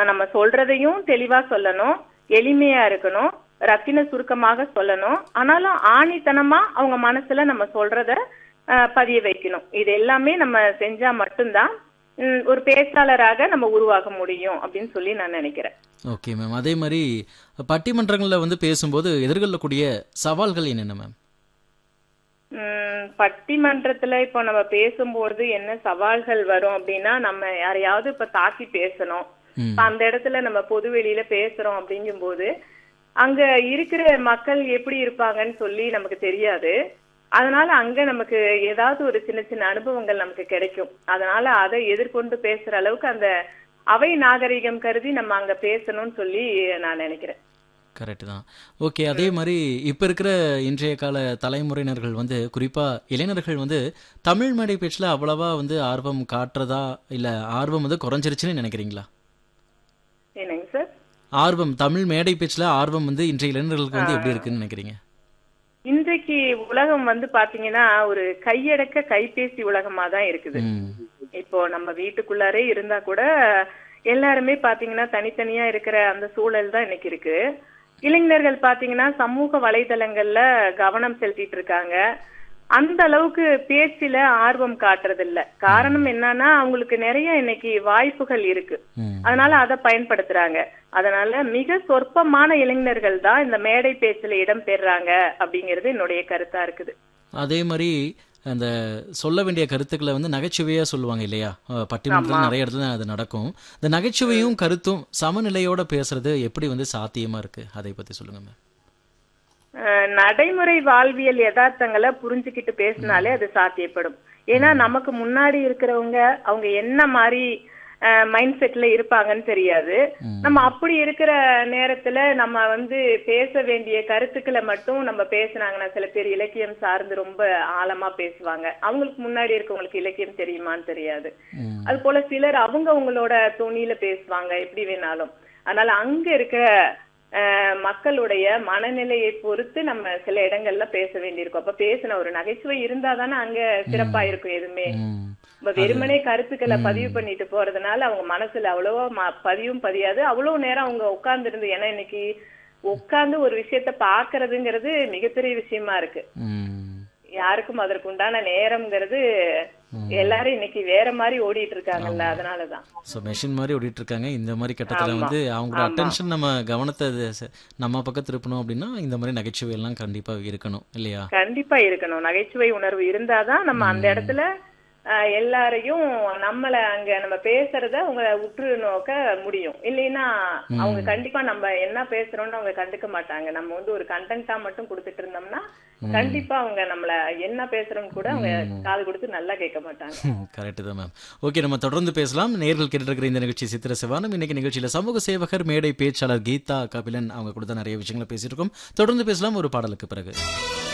நம்ம சொல்றதையும் தெளிவா சொல்லணும் எளிமையா இருக்கணும் ரத்தின சுருக்கமாக சொல்லணும் ஆனாலும் ஆணித்தனமா அவங்க மனசுல நம்ம சொல்றத அஹ், பதிய வைக்கணும் இது எல்லாமே நம்ம செஞ்சா மட்டும்தான் ம், ஒரு பேச்சாளராக நம்ம உருவாக முடியும் அப்படின்னு சொல்லி நான் நினைக்கிறேன் ஓகே மேம் அதே மாதிரி பட்டிமன்றங்களில் வந்து பேசும்போது எதிர்கொள்ளக்கூடிய சவால்கள் என்னென்ன மேம் ம், பட்டிமன்றத்துல இப்போ நம்ம பேசும்போது என்ன சவால்கள் வரும் அப்படின்னா நம்ம யாரையாவது இப்ப தாக்கி பேசணும் ம் இப்ப அந்த இடத்துல நம்ம பொது வெளியில பேசுறோம் அப்படிங்கும்போது அங்க இருக்கிற மக்கள் எப்படி இருப்பாங்கன்னு சொல்லி நமக்கு தெரியாது அதனால அங்க நமக்கு ஏதாவது ஒரு சின்ன சின்ன அனுபவங்கள் நமக்கு கிடைக்கும் அதனால அதை எதிர்கொண்டு பேசுற அளவுக்கு அந்த அவை நாகரிகம் கருதி நம்ம அங்க பேசணும்னு சொல்லி நான் நினைக்கிறேன் கரெக்ட் தான் ஓகே அதே மாதிரி இப்போ இருக்கிற இன்றைய கால தலைமுறையினர்கள் வந்து குறிப்பாக இளைஞர்கள் வந்து தமிழ் மேடை பேச்சில் அவ்வளவா வந்து ஆர்வம் காட்டுறதா இல்லை ஆர்வம் வந்து குறைஞ்சிருச்சுன்னு நினைக்கிறீங்களா என்னங்க சார் ஆர்வம் தமிழ் மேடை பேச்சில் ஆர்வம் வந்து இன்றைய இளைஞர்களுக்கு வந்து எப்படி இருக்குன்னு நினைக்கிறீங்க இன்றைக்கு உலகம் வந்து பாத்தீங்கன்னா ஒரு கையடக்க கைபேசி உலகமா தான் இருக்குது ம் இப்போ நம்ம வீட்டுக்குள்ளாரே இருந்தா கூட எல்லாருமே பாத்தீங்கன்னா தனித்தனியா இருக்கிற அந்த சூழல் தான் இன்னைக்கு இருக்கு இளைஞர்கள் பாத்தீங்கன்னா சமூக வலைதளங்கள்ல கவனம் செலுத்திட்டு இருக்காங்க அந்த அளவுக்கு பேச்சில ஆர்வம் காட்டுறது இல்ல காரணம் என்னன்னா அவங்களுக்கு நிறைய இன்னைக்கு வாய்ப்புகள் இருக்கு ம் அதனால அதை பயன்படுத்துறாங்க அதனால மிக சொற்பமான இளைஞர்கள் தான் இந்த மேடை பேச்சுல இடம் பெறுறாங்க அப்படிங்கிறது என்னுடைய கருத்தா இருக்குது அதே மாதிரி அந்த சொல்ல வேண்டிய கருத்துக்களை வந்து நகைச்சுவையா சொல்லுவாங்க இல்லையா அஹ் பட்டிமன்றத்தில் நிறைய இடத்துல அது நடக்கும் இந்த நகைச்சுவையும் கருத்தும் சமநிலையோட பேசுறது எப்படி வந்து சாத்தியமா இருக்கு அதை பத்தி சொல்லுங்க மேம் அஹ் நடைமுறை வாழ்வியல் யதார்த்தங்களை புரிஞ்சுக்கிட்டு பேசினாலே அது சாத்தியப்படும் ஏன்னா நமக்கு முன்னாடி இருக்கிறவங்க அவங்க என்ன மாதிரி மைண்ட் செட்ல இருப்பாங்கன்னு தெரியாது ம். நம்ம அப்படி இருக்கிற நேரத்துல நம்ம வந்து பேச வேண்டிய கருத்துக்களை மட்டும் நம்ம பேசுனாங்கன்னா சில பேர் இலக்கியம் சார்ந்து ரொம்ப ஆழமா பேசுவாங்க அவங்களுக்கு முன்னாடி இருக்கவங்களுக்கு இலக்கியம் தெரியுமான்னு தெரியாது ம் அது போல சிலர் அவங்க அவங்களோட துணியில பேசுவாங்க எப்படி வேணாலும் அதனால அங்க இருக்க அஹ், மக்களுடைய மனநிலையை பொறுத்து நம்ம சில இடங்கள்ல பேச வேண்டியிருக்கும் அப்ப பேசின ஒரு நகைச்சுவை இருந்தா தானே அங்க சிறப்பா இருக்கும் எதுவுமே ம் இப்ப வெறுமனே கருத்துக்களை பதிவு பண்ணிட்டு போறதுனால அவங்க மனசுல அவ்வளவா ம- பதிவும் பதியாது அவ்வளவு நேரம் அவங்க உட்கார்ந்து இருந்து ஏன்னா இன்னைக்கு உட்கார்ந்து ஒரு விஷயத்த பாக்குறதுங்கிறது மிகப்பெரிய விஷயமா இருக்கு ம் யாருக்கும் அதற்கு உண்டான நேரம்ங்கிறது எல்லாரும் இன்னைக்கு வேற மாதிரி ஓடிட்டு இருக்காங்கல்ல அதனாலதான் ஸோ மெஷின் மாதிரி ஓடிட்டு இருக்காங்க இந்த மாதிரி கட்டத்தில் வந்து அவங்களோட அட்டென்ஷன் நம்ம கவனத்தை அது ச- நம்ம பக்கம் திருப்பணும் அப்படின்னா இந்த மாதிரி நகைச்சுவை எல்லாம் கண்டிப்பாக இருக்கணும் இல்லையா கண்டிப்பா இருக்கணும் நகைச்சுவை உணர்வு இருந்தாதான் நம்ம அந்த இடத்துல அஹ், எல்லாரையும் நம்மள அங்க நம்ம பேசுறத அவங்க உற்று நோக்க முடியும் இல்லைன்னா அவங்க கண்டிப்பா நம்ம என்ன பேசுறோம்னு அவங்க கண்டுக்க மாட்டாங்க நம்ம வந்து ஒரு கண்டென்ட்டா மட்டும் கொடுத்துட்டு இருந்தோம்னா கண்டிப்பா அவங்க நம்மள என்ன பேசுறோம்னு கூட அவங்க காது கொடுத்து நல்லா கேட்க மாட்டாங்க கரெக்டு தான் மேம் ஓகே நம்ம தொடர்ந்து பேசலாம் நேர்கள் கேட்டு இருக்கிற இந்த நிகழ்ச்சி சித்திர சிவானம் இன்னைக்கு நிகழ்ச்சியில் சமூக சேவகர் மேடை பேச்சாளர் கீதா கபிலன் அவங்க கூட தான் நிறைய விஷயங்களை பேசியிருக்கோம் தொடர்ந்து பேசலாம் ஒரு பாடலுக்கு பிறகு